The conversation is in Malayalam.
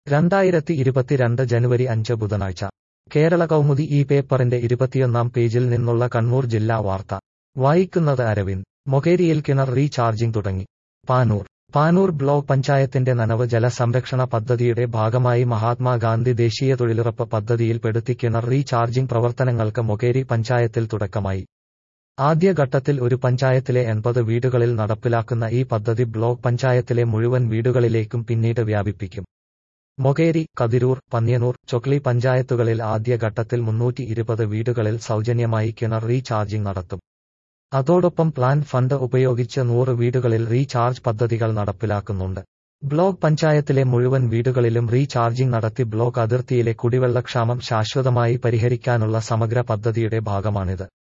രണ്ടായിരത്തി ഇരുപത്തിരണ്ട് ജനുവരി അഞ്ച് ബുധനാഴ്ച കേരള കൗമുദി ഈ പേപ്പറിന്റെ ഇരുപത്തിയൊന്നാം പേജിൽ നിന്നുള്ള കണ്ണൂർ ജില്ലാ വാർത്ത വായിക്കുന്നത് അരവിന്ദ് മൊകേരിയിൽ കിണർ റീചാർജിംഗ് തുടങ്ങി പാനൂർ പാനൂർ ബ്ലോക്ക് പഞ്ചായത്തിന്റെ നനവ് ജല സംരക്ഷണ പദ്ധതിയുടെ ഭാഗമായി മഹാത്മാഗാന്ധി ദേശീയ തൊഴിലുറപ്പ് പദ്ധതിയിൽപ്പെടുത്തി കിണർ റീചാർജിംഗ് പ്രവർത്തനങ്ങൾക്ക് മൊകേരി പഞ്ചായത്തിൽ തുടക്കമായി ആദ്യഘട്ടത്തിൽ ഒരു പഞ്ചായത്തിലെ എൺപത് വീടുകളിൽ നടപ്പിലാക്കുന്ന ഈ പദ്ധതി ബ്ലോക്ക് പഞ്ചായത്തിലെ മുഴുവൻ വീടുകളിലേക്കും പിന്നീട് വ്യാപിപ്പിക്കും മൊകേരി കതിരൂർ പന്ന്യനൂർ ചൊക്ലി പഞ്ചായത്തുകളിൽ ആദ്യഘട്ടത്തിൽ മുന്നൂറ്റി ഇരുപത് വീടുകളിൽ സൗജന്യമായി കിണർ റീചാർജിംഗ് നടത്തും അതോടൊപ്പം പ്ലാൻ ഫണ്ട് ഉപയോഗിച്ച് നൂറ് വീടുകളിൽ റീചാർജ് പദ്ധതികൾ നടപ്പിലാക്കുന്നുണ്ട് ബ്ലോക്ക് പഞ്ചായത്തിലെ മുഴുവൻ വീടുകളിലും റീചാർജിംഗ് നടത്തി ബ്ലോക്ക് അതിർത്തിയിലെ കുടിവെള്ളക്ഷാമം ശാശ്വതമായി പരിഹരിക്കാനുള്ള സമഗ്ര പദ്ധതിയുടെ ഭാഗമാണിത്